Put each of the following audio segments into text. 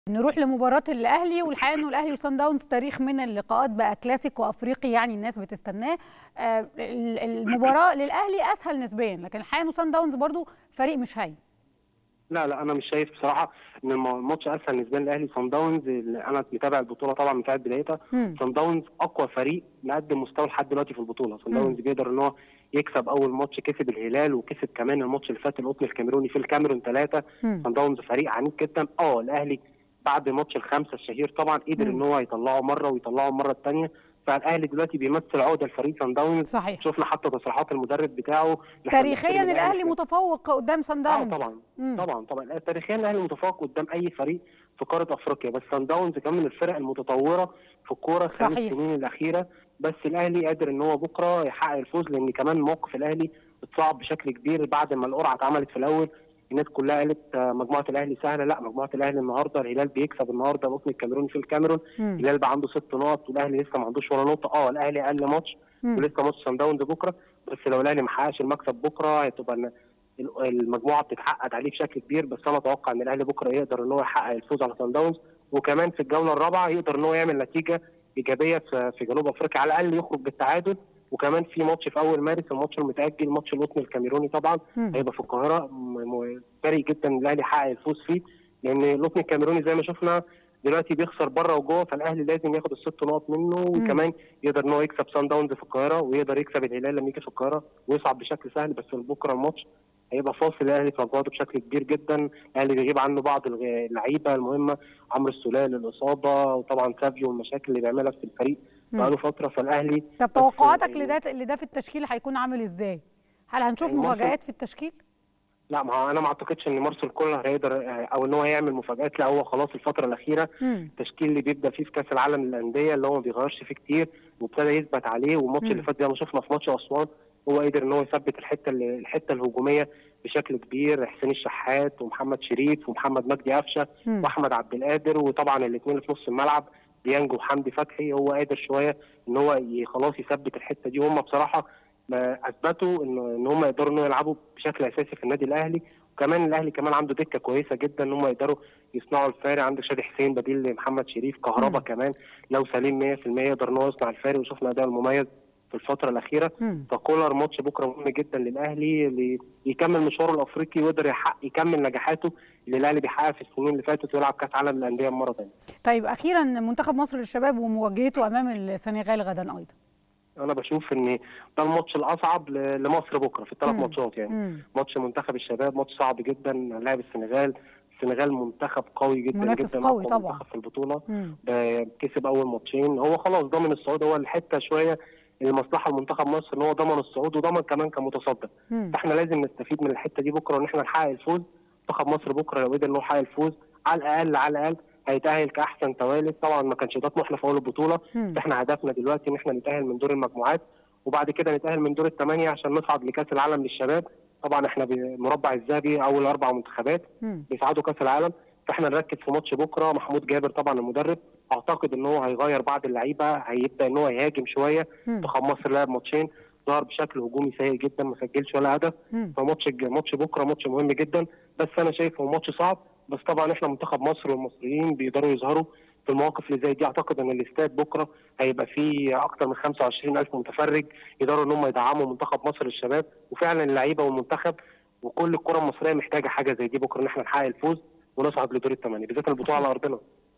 نروح لمباراة الأهلي والحقيقة إنه الأهلي وصن داونز تاريخ من اللقاءات بقى كلاسيكو أفريقي يعني الناس بتستناه آه، المباراة للأهلي أسهل نسبيا لكن الحقيقة إنه صن داونز برضو فريق مش هين لا لا انا مش شايف بصراحه ان الماتش اسهل بالنسبه لي الاهلي صن داونز انا متابع البطوله طبعا من ساعه بدايتها صن داونز اقوى فريق مقدم مستوى لحد دلوقتي في البطوله صن داونز بيقدر ان هو يكسب اول ماتش كسب الهلال وكسب كمان الماتش اللي فات القطن الكاميروني في الكاميرون ثلاثه صن داونز فريق عنيف جدا اه الاهلي بعد ماتش الخمسه الشهير طبعا قدر ان هو يطلعه مره ويطلعه المره الثانيه فالاهلي دلوقتي بيمثل عقده الفريق سان داونز صحيح شفنا حتى تصريحات المدرب بتاعه تاريخيا الاهلي متفوق قدام سان داونز آه طبعا مم. طبعا طبعا تاريخيا الاهلي متفوق قدام اي فريق في قاره افريقيا بس سان داونز كمان من الفرق المتطوره في الكوره خلال السنين الاخيره بس الاهلي قادر ان هو بكره يحقق الفوز لان كمان موقف الاهلي اتصعب بشكل كبير بعد ما القرعه اتعملت في الاول الناس كلها قالت مجموعه الاهلي سهله لا مجموعه الاهلي النهارده الهلال بيكسب النهارده القطن الكاميروني في الكاميرون الهلال بقى عنده ست نقط والاهلي لسه ما عندوش ولا نقطه اه الاهلي اقل ماتش ولسه ماتش سان داونز بكره بس لو الاهلي ما حققش المكسب بكره هتبقى المجموعه بتتعقد عليه بشكل كبير بس انا اتوقع ان الاهلي بكره يقدر ان هو يحقق الفوز على سان داونز وكمان في الجوله الرابعه يقدر ان هو يعمل نتيجه ايجابيه في جنوب افريقيا على الاقل يخرج بالتعادل وكمان في ماتش في اول مارس الماتش المتاجل ماتش القطن الكاميروني طبعا هيبقى في القاهره فارق جدا الاهلي يحقق الفوز فيه لان القطن الكاميروني زي ما شفنا دلوقتي بيخسر بره وجوه فالاهلي لازم ياخد الست نقط منه وكمان يقدر ان هو يكسب سان داونز في القاهره ويقدر يكسب الهلال لما يجي في القاهره ويصعد بشكل سهل بس بكره الماتش هيبقى فاصل الاهلي في مجهوده بشكل كبير جدا الاهلي بيغيب عنه بعض اللعيبه المهمه عمرو السوليه الاصابه وطبعا سافيو والمشاكل اللي بيعملها في الفريق بقاله فتره فالاهلي طب توقعاتك لده لده في التشكيل هيكون عامل ازاي؟ هل هنشوف مفاجآت في التشكيل؟ لا ما هو انا ما اعتقدش ان مارسيل كولر هيقدر او ان هو يعمل مفاجات لا هو خلاص الفتره الاخيره التشكيل اللي بيبدا فيه في كاس العالم للانديه اللي هو ما بيغيرش فيه كتير وابتدى يثبت عليه والماتش اللي فات زي ما شفنا في ماتش اسوان هو قدر ان هو يثبت الحته الحته الهجوميه بشكل كبير حسين الشحات ومحمد شريف ومحمد مجدي قفشه واحمد عبد القادر وطبعا الاثنين اللي في نص الملعب ديانج وحمدي فتحي هو قادر شويه ان هو خلاص يثبت الحته دي وهم بصراحه اثبتوا ان ان هم يقدروا انه يلعبوا بشكل اساسي في النادي الاهلي وكمان الاهلي كمان عنده دكه كويسه جدا ان هم يقدروا يصنعوا الفارق عندك شادي حسين بديل لمحمد شريف كهربا كمان لو سليم 100% يقدر ان هو يصنع الفارق وشفنا اداء المميز في الفترة الأخيرة فكولر ماتش بكرة مهم جدا للأهلي اللي يكمل مشواره الأفريقي ويقدر يحقق يكمل نجاحاته اللي الأهلي بيحققها في السنين اللي فاتت ويلعب كأس عالم للأندية مرة ثانية. طيب أخيرا منتخب مصر للشباب ومواجهته أمام السنغال غدا أيضا. انا بشوف ان ده الماتش الاصعب لمصر بكره في الثلاث ماتشات يعني مم. ماتش منتخب الشباب ماتش صعب جدا لاعب السنغال السنغال منتخب قوي جدا منافس جدا قوي طبعا في البطوله كسب اول ماتشين هو خلاص ضامن الصعود هو الحته شويه لمصلحه لمنتخب مصر ان هو ضمن الصعود وضمن كمان كمتصدر فاحنا لازم نستفيد من الحته دي بكره وان احنا نحقق الفوز منتخب مصر بكره لو قدر ان هو يحقق الفوز على الاقل على الاقل هيتاهل كاحسن توالد طبعا ما كانش ده طموحنا في اول البطوله احنا هدفنا دلوقتي ان احنا نتاهل من دور المجموعات وبعد كده نتاهل من دور الثمانيه عشان نصعد لكاس العالم للشباب طبعا احنا بمربع الذهبي اول اربع منتخبات بيصعدوا كاس العالم فاحنا نركز في ماتش بكره محمود جابر طبعا المدرب اعتقد ان هو هيغير بعض اللعيبه هيبدا ان هو يهاجم شويه منتخب مصر لعب ماتشين ظهر بشكل هجومي سيء جدا ما سجلش ولا هدف فماتش ماتش بكره ماتش مهم جدا بس انا شايف هو ماتش صعب بس طبعا احنا منتخب مصر والمصريين بيقدروا يظهروا في المواقف اللي زي دي اعتقد ان الاستاد بكره هيبقى فيه اكثر من 25000 متفرج يقدروا ان هم يدعموا منتخب مصر للشباب وفعلا اللعيبه والمنتخب وكل الكره المصريه محتاجه حاجه زي دي بكره ان احنا نحقق الفوز ونصعد لدور الثمانيه بالذات البطوله على ارضنا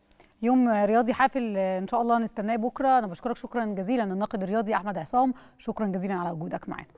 يوم رياضي حافل ان شاء الله نستناه بكره انا بشكرك شكرا جزيلا الناقد الرياضي احمد عصام شكرا جزيلا على وجودك معنا